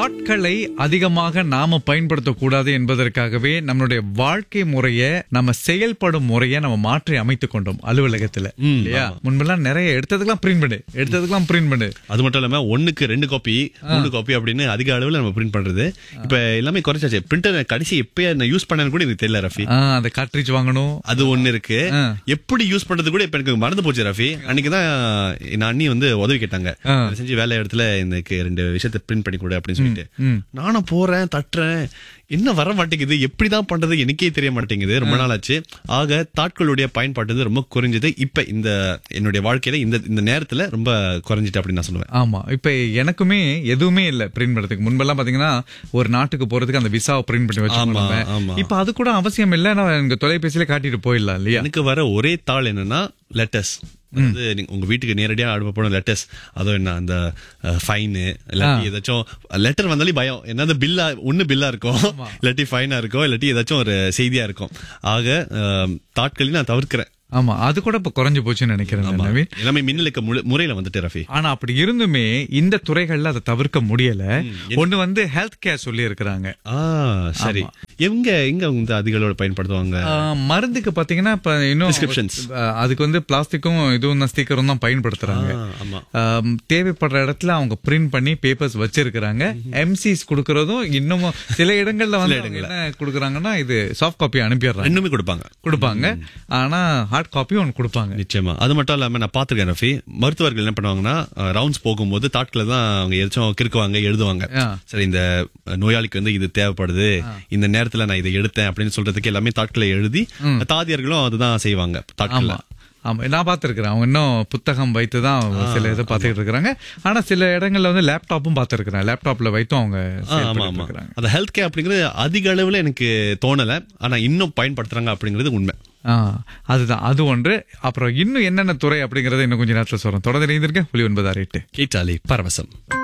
தாட்களை அதிகமாக நாம பயன்படுத்தக்கூடாது என்பதற்காகவே நம்மளுடைய வாழ்க்கை முறைய நம்ம செயல்படும் முறைய நம்ம மாற்றி அமைத்துக் கொண்டோம் அலுவலகத்துல இல்லையா முன்பெல்லாம் நிறைய எடுத்ததுக்கெல்லாம் பிரிண்ட் பண்ணு எடுத்ததுக்கெல்லாம் பிரிண்ட் பண்ணு அது மட்டும் இல்லாம ஒண்ணுக்கு ரெண்டு காப்பி மூணு காப்பி அப்படின்னு அதிக அளவுல நம்ம பிரிண்ட் பண்றது இப்ப எல்லாமே குறைச்சாச்சு பிரிண்டர் கடைசி எப்ப நான் யூஸ் பண்ணேன்னு கூட எனக்கு தெரியல ரஃபி ஆ, அந்த காட்ரிட்ஜ் வாங்கணும் அது ஒண்ணு இருக்கு ஆ. எப்படி யூஸ் பண்றது கூட இப்ப எனக்கு மறந்து போச்சு ரஃபி அன்னைக்கு தான் என் அண்ணி வந்து உதவி கேட்டாங்க ஆ. இதை செஞ்சு வேலை இடத்துல எனக்கு ரெண்டு விஷயத்த பிரிண்ட் பண்ணி கொடு அப்படின்னு சொல்லிட்டு ம். நானும் போறேன் தட்டுறேன் என்ன வர மாட்டேங்குது எப்படிதான் பண்றது எனக்கே தெரிய மாட்டேங்குது ரொம்ப நாள் ஆச்சு ஆக தாட்களுடைய பயன்பாட்டு வந்து ரொம்ப குறைஞ்சது இப்ப இந்த என்னுடைய வாழ்க்கையில இந்த இந்த நேரத்துல ரொம்ப குறைஞ்சிட்டு அப்படின்னு நான் சொல்லுவேன் ஆமா இப்ப எனக்குமே எதுவுமே இல்ல பிரிண்ட் பண்றதுக்கு முன்பெல்லாம் பாத்தீங்கன்னா ஒரு நாட்டுக்கு போறதுக்கு அந்த விசாவை பிரிண்ட் பண்ணி ஆமா, வச்சுக்கோங்க ஆமா. இப்ப அது கூட அவசியம் இல்ல நான் எங்க தொலைபேசியில காட்டிட்டு போயிடலாம் இல்லையா எனக்கு வர ஒரே தாள் என்னன்னா லெட்டர்ஸ் வந்து நீங்க உங்க வீட்டுக்கு நேரடியா அனுப்பப்படும் லெட்டர்ஸ் அதுவும் என்ன அந்த ஃபைனு இல்லாட்டி ஏதாச்சும் லெட்டர் வந்தாலே பயம் என்னது பில்லா ஒண்ணு பில்லா இருக்கும் இல்லாட்டி ஃபைனா இருக்கும் இல்லாட்டி ஏதாச்சும் ஒரு செய்தியா இருக்கும் ஆக அஹ், தாட்களை நான் தவிர்க்கிறேன் ஆமா அது கூட இப்ப குறைஞ்சு போச்சுன்னு நினைக்கிறேன் ஆமா. நவீன் எல்லாமே மின்னலுக்கு முறை- முறையில வந்துட்டு ரஃபி ஆனா அப்படி இருந்துமே இந்த துறைகள்ல அதை தவிர்க்க முடியல ஒண்ணு வந்து ஹெல்த் கேர் சொல்லி இருக்கிறாங்க ஆ சரி எங்க எங்க இந்த அதிகளோட பயன்படுத்துவாங்க மருந்துக்கு பாத்தீங்கன்னா இப்ப இன்னும் Prescriptions. ஆஹ், அதுக்கு வந்து பிளாஸ்டிக்கும் இதுவும் தான் ஸ்டிக்கரும் தான் பயன்படுத்துறாங்க ஆ, ஆமா ஆம், தேவைப்படுற இடத்துல அவங்க பிரிண்ட் பண்ணி பேப்பர்ஸ் வச்சிருக்கிறாங்க எம்சிஸ் கொடுக்கறதும் இன்னமும் சில இடங்கள்ல வந்து அவங்க என்ன கொடுக்கறாங்கன்னா இது சாஃப்ட் காப்பி அனுப்பிடுறாங்க ரெண்டுமே கொடுப்பாங்க கொடுப்பாங்க ஆனா ஹார்ட் காப்பி ஒன்னு கொடுப்பாங்க நிச்சயமா அது மட்டும் இல்லாம நான் பாத்துருக்கேன் ரஃபி மருத்துவர்கள் என்ன பண்ணுவாங்கன்னா ரவுண்ட்ஸ் போகும்போது தாட்களை தான் அவங்க எதாச்சும் கிறுக்குவாங்க எழுதுவாங்க ஆ. சரி இந்த நோயாளிக்கு வந்து இது தேவைப்படுது இந்த நேரத்துல நான் இதை எடுத்தேன் அப்படின்னு சொல்றதுக்கு எல்லாமே தாட்களை எழுதி தாதியர்களும் அதுதான் செய்வாங்க தாட்கள் ஆமா ஆமா நான் பார்த்திருக்கிறேன் அவங்க இன்னும் புத்தகம் வைத்து தான் சில இதை பார்த்துக்கிட்டு இருக்கிறாங்க ஆனா சில இடங்கள்ல வந்து லேப்டாப்பும் பார்த்திருக்கிறேன் லேப்டாப்ல வைத்தும் அவங்க ஆமா செயல்பட்டு ஆமா இருக்கிறாங்க அந்த ஹெல்த் கேர் அப்படிங்கிறது அதிக அளவுல எனக்கு தோணல ஆனா இன்னும் பயன்படுத்துறாங்க அப்படிங்கிறது உண்மை ஆ, அதுதான் அது ஒன்று அப்புறம் இன்னும் என்னென்ன துறை அப்படிங்கறத இன்னும் கொஞ்சம் நேரத்துல சொல்றேன் தொடர்ந்து இணைந்திருக்கேன் புலி ஒன்பது ஆறு எட்டு கேட்டாலே பரவசம்